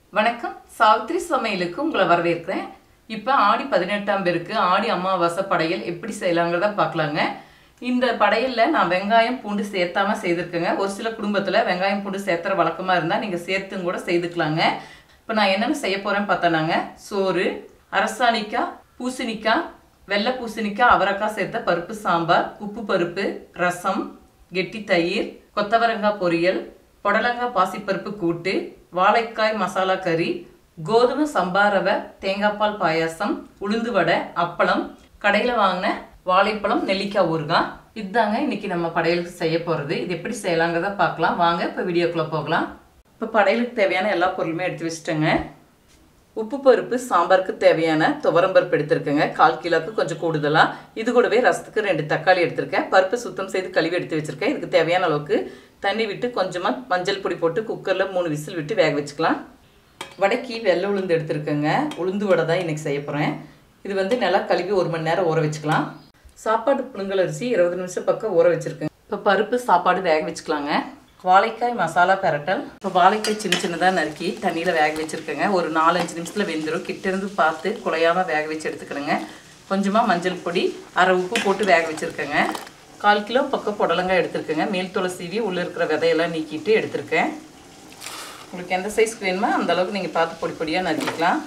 வணக்கம் சாவித்ரி சமையலுக்கு உங்களை வரவேற்கிறேன் இப்போ ஆடி பதினெட்டாம் பேருக்கு ஆடி அமாவாசை படையல் எப்படி செய்யலாங்கிறத பார்க்கலாங்க இந்த படையலில் நான் வெங்காயம் பூண்டு சேர்த்தாம செய்திருக்கேங்க ஒரு சில குடும்பத்தில் வெங்காயம் பூண்டு சேர்த்துற வழக்கமாக இருந்தால் நீங்கள் சேர்த்தும் கூட செய்துக்கலாங்க இப்போ நான் என்னென்ன செய்ய போகிறேன்னு பார்த்தோன்னாங்க சோறு அரசாணிக்காய் பூசணிக்காய் வெள்ளை பூசணிக்காய் அவரைக்காய் சேர்த்த பருப்பு சாம்பார் உப்பு பருப்பு ரசம் கெட்டி தயிர் கொத்தவரங்காய் பொரியல் புடலங்காய் பாசிப்பருப்பு கூட்டு வாழைக்காய் மசாலா கறி கோதுமை சம்பா ரவை தேங்காய்பால் பாயாசம் உளுந்து வடை அப்பளம் கடையில் வாங்கின வாழைப்பழம் நெல்லிக்காய் ஊறுகாய் இதுதாங்க இன்னைக்கு நம்ம படையலுக்கு செய்ய போகிறது இது எப்படி செய்யலாங்கிறத பார்க்கலாம் வாங்க இப்போ வீடியோக்குள்ளே போகலாம் இப்போ படையலுக்கு தேவையான எல்லா பொருளுமே எடுத்து வச்சுட்டேங்க உப்பு பருப்பு சாம்பாருக்கு தேவையான துவரம்பருப்பு எடுத்திருக்கேங்க கால் கிலோக்கு கொஞ்சம் கூடுதலாக இது கூடவே ரசத்துக்கு ரெண்டு தக்காளி எடுத்திருக்கேன் பருப்பு சுத்தம் செய்து கழுவி எடுத்து வச்சுருக்கேன் இதுக்கு தேவையான அளவுக்கு தண்ணி விட்டு கொஞ்சமாக மஞ்சள் பொடி போட்டு குக்கரில் மூணு விசில் விட்டு வேக வச்சுக்கலாம் வடைக்கு வெள்ளை உளுந்து எடுத்திருக்கேங்க உளுந்து வடை தான் இன்றைக்கி செய்ய போகிறேன் இது வந்து நல்லா கழுவி ஒரு மணி நேரம் ஊற வச்சுக்கலாம் சாப்பாடு புழுங்கல் அரிசி இருபது நிமிஷம் பக்கம் ஊற வச்சுருக்கேன் இப்போ பருப்பு சாப்பாடு வேக வச்சுக்கலாங்க வாழைக்காய் மசாலா பெரட்டல் இப்போ வாழைக்காய் சின்ன சின்னதாக நறுக்கி தண்ணியில் வேக வச்சுருக்கேங்க ஒரு நாலஞ்சு நிமிஷத்தில் வெந்துடும் கிட்டேருந்து பார்த்து குலையாமல் வேக வச்சு எடுத்துக்கிறேங்க கொஞ்சமாக மஞ்சள் பொடி அரை உப்பு போட்டு வேக வச்சுருக்கேங்க கால் கிலோ பக்கம் புடலங்காய் எடுத்துருக்கேங்க மேல் தோலை சீவி உள்ளே இருக்கிற விதையெல்லாம் நீக்கிட்டு எடுத்திருக்கேன் உங்களுக்கு எந்த சைஸ்க்கு வேணுமோ அந்த அளவுக்கு நீங்கள் பார்த்து பொடி பொடியாக நறுக்கிக்கலாம்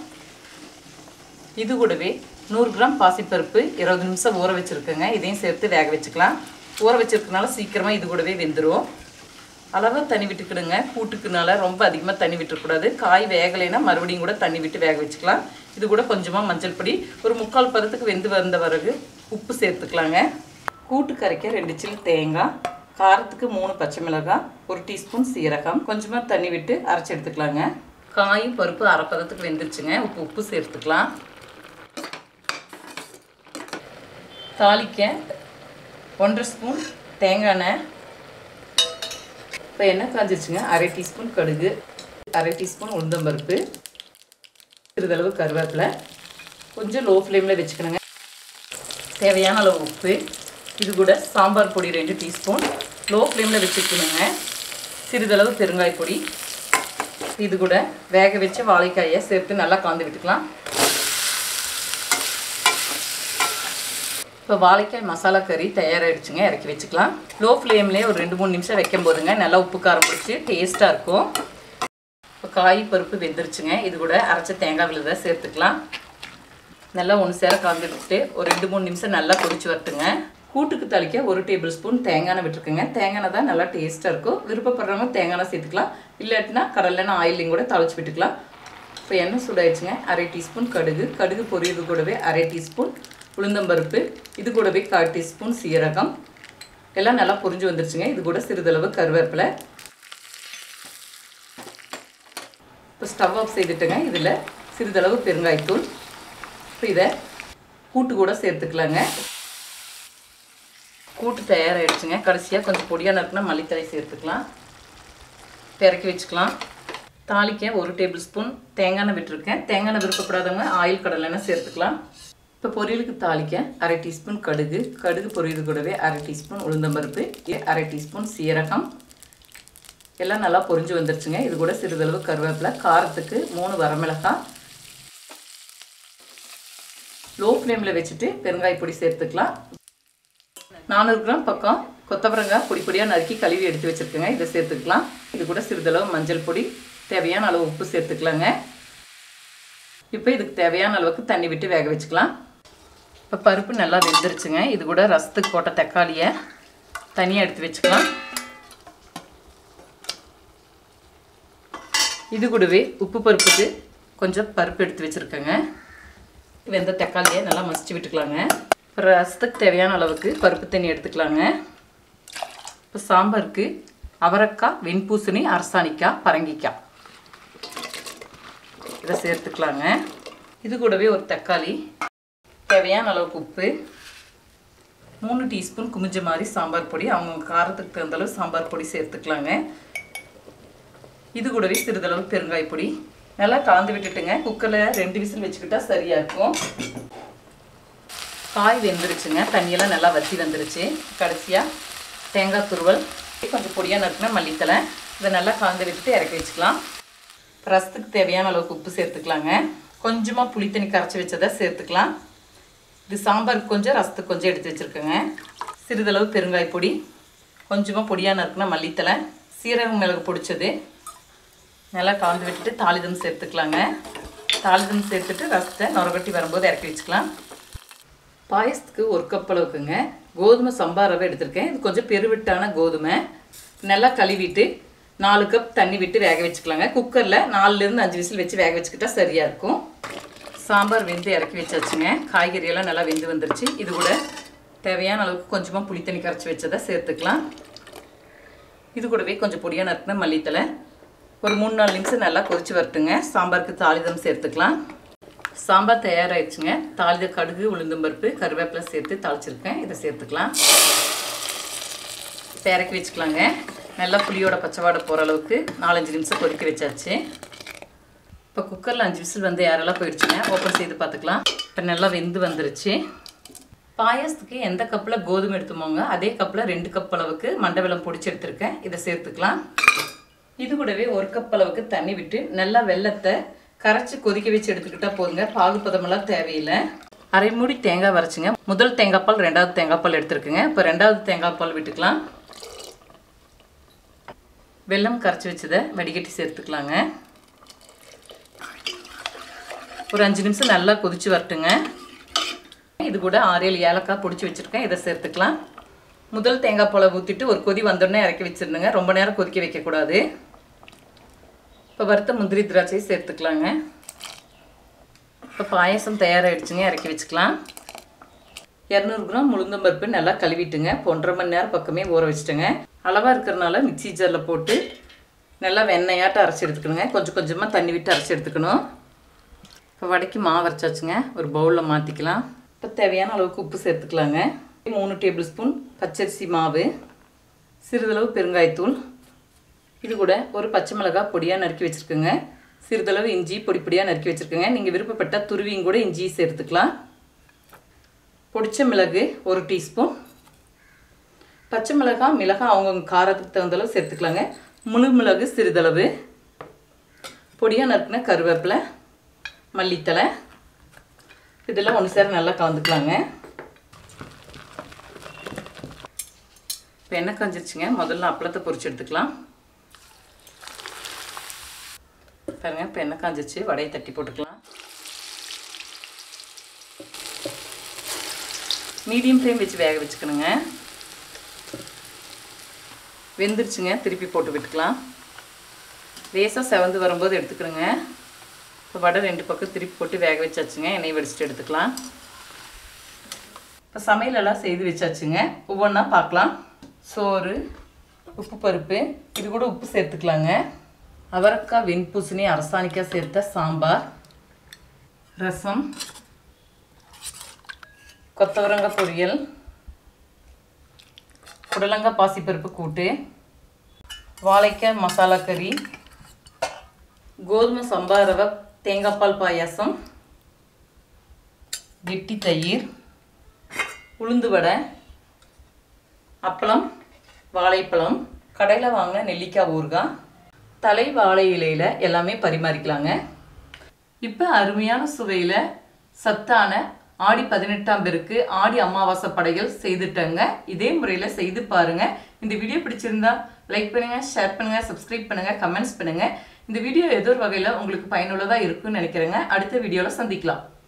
இது கூடவே நூறு கிராம் பாசிப்பருப்பு இருபது நிமிஷம் ஊற வச்சுருக்கேங்க இதையும் சேர்த்து வேக வச்சுக்கலாம் ஊற வச்சிருக்கனால சீக்கிரமாக இது கூடவே வெந்துடும் அளவாக தண்ணி விட்டுக்கிடுங்க கூட்டுக்குனால ரொம்ப அதிகமாக தண்ணி விட்டுறக்கூடாது காய் வேகலைன்னா மறுபடியும் கூட தண்ணி விட்டு வேக வச்சுக்கலாம் இது கூட கொஞ்சமாக மஞ்சள் பொடி ஒரு முக்கால் பதத்துக்கு வெந்து வந்த பிறகு உப்பு சேர்த்துக்கலாங்க கூட்டு கரைக்க ரெண்டு சில் தேங்காய் காரத்துக்கு மூணு பச்சை மிளகாய் ஒரு டீஸ்பூன் சீரகம் கொஞ்சமாக தண்ணி விட்டு அரைச்சி எடுத்துக்கலாங்க காயும் பருப்பு அரை பதத்துக்கு வெந்துருச்சுங்க உப்பு உப்பு சேர்த்துக்கலாம் தாளிக்க ஒன்றரை ஸ்பூன் தேங்காய் எண்ணெய் இப்போ எண்ணெய் காஞ்சிருச்சுங்க அரை டீஸ்பூன் கடுகு அரை டீஸ்பூன் உளுந்தம்பருப்பு சிறிதளவு கருவேப்பிலை கொஞ்சம் லோ ஃப்ளேமில் வச்சுக்கணுங்க தேவையான அளவு உப்பு இது கூட சாம்பார் பொடி ரெண்டு டீஸ்பூன் லோ ஃப்ளேமில் வச்சுக்கணுங்க சிறிதளவு பெருங்காய பொடி இது கூட வேக வச்ச வாழைக்காயை சேர்த்து நல்லா காந்து விட்டுக்கலாம் இப்போ வாழைக்காய் மசாலா கறி தயாராகிடுச்சுங்க இறக்கி வச்சுக்கலாம் லோ ஃப்ளேம்லேயே ஒரு ரெண்டு மூணு நிமிஷம் வைக்கும் போதுங்க நல்லா உப்பு காரம் பிடிச்சி டேஸ்ட்டாக இருக்கும் இப்போ காய் பருப்பு வெந்துருச்சுங்க இது கூட அரைச்ச தேங்காய் விழுத சேர்த்துக்கலாம் நல்லா ஒன்று சேர கலந்து விட்டுட்டு ஒரு ரெண்டு மூணு நிமிஷம் நல்லா கொதிச்சு வரட்டுங்க கூட்டுக்கு தளிக்க ஒரு டேபிள் ஸ்பூன் தேங்காய் விட்டுருக்குங்க தேங்காய் தான் நல்லா டேஸ்ட்டாக இருக்கும் விருப்பப்படுறவங்க தேங்காய் சேர்த்துக்கலாம் இல்லாட்டினா கடலைன்னு ஆயிலையும் கூட தளிச்சு விட்டுக்கலாம் இப்போ எண்ணெய் சூடாயிடுச்சுங்க அரை டீஸ்பூன் கடுகு கடுகு பொரியது கூடவே அரை டீஸ்பூன் உளுந்தம்பருப்பு இது கூடவே கால் டீஸ்பூன் சீரகம் எல்லாம் நல்லா பொரிஞ்சு வந்துருச்சுங்க இது கூட சிறிதளவு கருவேப்பிலை இப்போ ஸ்டவ் ஆஃப் செய்துட்டுங்க இதில் சிறிதளவு பெருங்காயத்தூள் இப்போ இதை கூட்டு கூட சேர்த்துக்கலாங்க கூட்டு தயாராகிடுச்சுங்க கடைசியாக கொஞ்சம் பொடியாக நறுக்குனா மல்லித்தலை சேர்த்துக்கலாம் இறக்கி வச்சுக்கலாம் தாளிக்க ஒரு டேபிள் ஸ்பூன் தேங்காய் எண்ணெய் விட்டுருக்கேன் தேங்காய் எண்ணெய் விருப்பப்படாதவங்க ஆயில் கடலெண்ணெய் சேர்த்துக்கலாம் இப்போ பொரியலுக்கு தாளிக்க அரை டீஸ்பூன் கடுகு கடுகு பொரியது கூடவே அரை டீஸ்பூன் உளுந்தம்பருப்பு அரை டீஸ்பூன் சீரகம் எல்லாம் நல்லா பொரிஞ்சு வந்துருச்சுங்க இது கூட சிறிதளவு கருவேப்பிலை காரத்துக்கு மூணு வரமிளகாய் லோ ஃப்ளேமில் வச்சுட்டு பெருங்காய பொடி சேர்த்துக்கலாம் நானூறு கிராம் பக்கம் கொத்தவரங்காய் பொடி பொடியாக நறுக்கி கழுவி எடுத்து வச்சுருக்கேங்க இதை சேர்த்துக்கலாம் இது கூட சிறிதளவு மஞ்சள் பொடி தேவையான அளவு உப்பு சேர்த்துக்கலாங்க இப்போ இதுக்கு தேவையான அளவுக்கு தண்ணி விட்டு வேக வச்சுக்கலாம் இப்போ பருப்பு நல்லா வெந்துருச்சுங்க இது கூட ரசத்துக்கு போட்ட தக்காளியை தனியாக எடுத்து வச்சுக்கலாம் இது கூடவே உப்பு பருப்புக்கு கொஞ்சம் பருப்பு எடுத்து வச்சுருக்கேங்க வெந்த தக்காளியை நல்லா மசிச்சு விட்டுக்கலாங்க இப்போ ரசத்துக்கு தேவையான அளவுக்கு பருப்பு தண்ணி எடுத்துக்கலாங்க இப்போ சாம்பாருக்கு அவரைக்காய் வெண்பூசணி அரசாணிக்காய் பரங்கிக்காய் இதை சேர்த்துக்கலாங்க இது கூடவே ஒரு தக்காளி தேவையான அளவுக்கு உப்பு மூணு டீஸ்பூன் குமிஞ்ச மாதிரி சாம்பார் பொடி அவங்க காரத்துக்கு தகுந்த அளவு சாம்பார் பொடி சேர்த்துக்கலாங்க இது கூடவே சிறிதளவு பெருங்காய பொடி நல்லா கலந்து விட்டுட்டுங்க குக்கரில் ரெண்டு விசில் வச்சுக்கிட்டா சரியாக இருக்கும் காய் வெந்துருச்சுங்க தண்ணியெல்லாம் நல்லா வற்றி வந்துருச்சு கடைசியாக தேங்காய் துருவல் கொஞ்சம் பொடியாக நறுக்குனா மல்லித்தலை இதை நல்லா கலந்து விட்டுட்டு இறக்கி வச்சுக்கலாம் ரசத்துக்கு தேவையான அளவுக்கு உப்பு சேர்த்துக்கலாங்க கொஞ்சமாக புளி தண்ணி கரைச்சி வச்சதை சேர்த்துக்கலாம் இது சாம்பாருக்கு கொஞ்சம் ரசத்துக்கு கொஞ்சம் எடுத்து வச்சுருக்கேங்க சிறிதளவு பெருங்காய பொடி கொஞ்சமாக பொடியாக நறுக்குனா மல்லித்தலை சீரகம் மிளகு பொடிச்சது நல்லா கலந்து விட்டுட்டு தாளிதம் சேர்த்துக்கலாங்க தாளிதம் சேர்த்துட்டு ரசத்தை நுரகட்டி வரும்போது இறக்கி வச்சுக்கலாம் பாயசத்துக்கு ஒரு கப் அளவுக்குங்க கோதுமை சம்பா ரவை எடுத்திருக்கேன் இது கொஞ்சம் பெருவிட்டான கோதுமை நல்லா கழுவிட்டு நாலு கப் தண்ணி விட்டு வேக வச்சுக்கலாங்க குக்கரில் நாலுலேருந்து அஞ்சு விசில் வச்சு வேக வச்சுக்கிட்டா சரியாக இருக்கும் சாம்பார் வெந்து இறக்கி வச்சாச்சுங்க காய்கறியெல்லாம் நல்லா வெந்து வந்துருச்சு இது கூட தேவையான அளவுக்கு கொஞ்சமாக புளி தண்ணி கரைச்சி வச்சதை சேர்த்துக்கலாம் இது கூடவே கொஞ்சம் பொடியாக நறுக்கின மல்லித்தலை ஒரு மூணு நாலு நிமிஷம் நல்லா கொதிச்சு வரட்டுங்க சாம்பாருக்கு தாளிதம் சேர்த்துக்கலாம் சாம்பார் தயாராகிடுச்சுங்க தாளித கடுகு உளுந்தம்பருப்பு கருவேப்பிலை சேர்த்து தாளிச்சிருக்கேன் இதை சேர்த்துக்கலாம் இப்போ இறக்கி வச்சுக்கலாங்க நல்லா புளியோட பச்சை வாடை போகிற அளவுக்கு நாலஞ்சு நிமிஷம் கொதிக்க வச்சாச்சு இப்போ குக்கரில் அஞ்சு விசில் வந்து யாரெல்லாம் போயிடுச்சுங்க ஓப்பன் செய்து பார்த்துக்கலாம் இப்போ நல்லா வெந்து வந்துருச்சு பாயாசத்துக்கு எந்த கப்பில் கோதுமை எடுத்துமோங்க அதே கப்பில் ரெண்டு கப் அளவுக்கு மண்டை வெல்லம் பொடிச்சு எடுத்திருக்கேன் இதை சேர்த்துக்கலாம் இது கூடவே ஒரு கப் அளவுக்கு தண்ணி விட்டு நல்லா வெள்ளத்தை கரைச்சி கொதிக்க வச்சு எடுத்துக்கிட்டா போதுங்க பாகுபதமெல்லாம் தேவையில்லை அரை மூடி தேங்காய் வரைச்சிங்க முதல் தேங்காய் பால் ரெண்டாவது தேங்காய் பால் எடுத்துருக்குங்க இப்போ ரெண்டாவது தேங்காய் பால் விட்டுக்கலாம் வெல்லம் கரைச்சி வச்சதை வடிகட்டி சேர்த்துக்கலாங்க ஒரு அஞ்சு நிமிஷம் நல்லா கொதிச்சு வரட்டுங்க இது கூட ஆறு ஏழு ஏலக்காய் பிடிச்சி வச்சுருக்கேன் இதை சேர்த்துக்கலாம் முதல் தேங்காய் பாலை ஊற்றிட்டு ஒரு கொதி வந்தோடனே இறக்கி வச்சுருந்துங்க ரொம்ப நேரம் கொதிக்க வைக்கக்கூடாது இப்போ வறுத்த முந்திரி திராட்சை சேர்த்துக்கலாங்க இப்போ பாயசம் தயாராகிடுச்சுங்க இறக்கி வச்சுக்கலாம் இரநூறு கிராம் உளுந்தம்பருப்பு நல்லா கழுவிட்டுங்க ஒன்றரை மணி நேரம் பக்கமே ஊற வச்சுட்டுங்க அளவாக இருக்கிறனால மிக்சி ஜாரில் போட்டு நல்லா வெண்ணெயாட்டம் அரைச்சி எடுத்துக்கணுங்க கொஞ்சம் கொஞ்சமாக தண்ணி விட்டு அரைச்சி எடுத்துக்கணும் இப்போ வடைக்கு மாவு அரைச்சாச்சுங்க ஒரு பவுலில் மாற்றிக்கலாம் இப்போ தேவையான அளவுக்கு உப்பு சேர்த்துக்கலாங்க மூணு டேபிள் ஸ்பூன் பச்சரிசி மாவு சிறிதளவு பெருங்காயத்தூள் இது கூட ஒரு பச்சை மிளகாய் பொடியாக நறுக்கி வச்சுருக்குங்க சிறிதளவு இஞ்சி பொடி பொடியாக நறுக்கி வச்சுருக்குங்க நீங்கள் விருப்பப்பட்டால் துருவியும் கூட இஞ்சியை சேர்த்துக்கலாம் பொடிச்ச மிளகு ஒரு டீஸ்பூன் பச்சை மிளகாய் மிளகாய் அவங்கவுங்க காரத்துக்கு தகுந்த அளவு சேர்த்துக்கலாங்க முழு மிளகு சிறிதளவு பொடியாக நறுக்கின கருவேப்பிலை மல்லித்தலை இதெல்லாம் ஒன்று சேர நல்லா கலந்துக்கலாங்க இப்போ எண்ணெய் காஞ்சிருச்சுங்க முதல்ல அப்பளத்தை பொரிச்சு எடுத்துக்கலாம் பாருங்க இப்போ எண்ணெய் காஞ்சிச்சு வடையை தட்டி போட்டுக்கலாம் மீடியம் ஃப்ளேம் வச்சு வேக வச்சுக்கணுங்க வெந்துருச்சுங்க திருப்பி போட்டு விட்டுக்கலாம் லேசாக செவந்து வரும்போது எடுத்துக்கணுங்க இப்போ வடை ரெண்டு பக்கம் திருப்பி போட்டு வேக வச்சாச்சுங்க எண்ணெய் வடிச்சிட்டு எடுத்துக்கலாம் இப்போ சமையலெல்லாம் செய்து வச்சாச்சுங்க ஒவ்வொன்றா பார்க்கலாம் சோறு உப்பு பருப்பு இது கூட உப்பு சேர்த்துக்கலாங்க அவரக்காய் வெண்பூசணி அரசாணிக்காய் சேர்த்த சாம்பார் ரசம் கொத்தவரங்காய் பொரியல் புடலங்காய் பாசிப்பருப்பு கூட்டு வாழைக்காய் மசாலா கறி கோதுமை சம்பா ரவை தேங்காய் பால் பாயாசம் கெட்டி தயிர் உளுந்து வடை அப்பளம் வாழைப்பழம் கடையில் வாங்கின நெல்லிக்காய் ஊறுகாய் தலை வாழை இலையில் எல்லாமே பரிமாறிக்கலாங்க இப்போ அருமையான சுவையில் சத்தான ஆடி பதினெட்டாம் பேருக்கு ஆடி அமாவாசை படைகள் செய்துட்டேங்க இதே முறையில் செய்து பாருங்க இந்த வீடியோ பிடிச்சிருந்தா லைக் பண்ணுங்க ஷேர் பண்ணுங்க சப்ஸ்கிரைப் பண்ணுங்க கமெண்ட்ஸ் பண்ணுங்க இந்த வீடியோ ஏதோ ஒரு வகையில் உங்களுக்கு பயனுள்ளதாக இருக்குன்னு நினைக்கிறேங்க அடுத்த வீடியோவில் சந்திக்கலாம்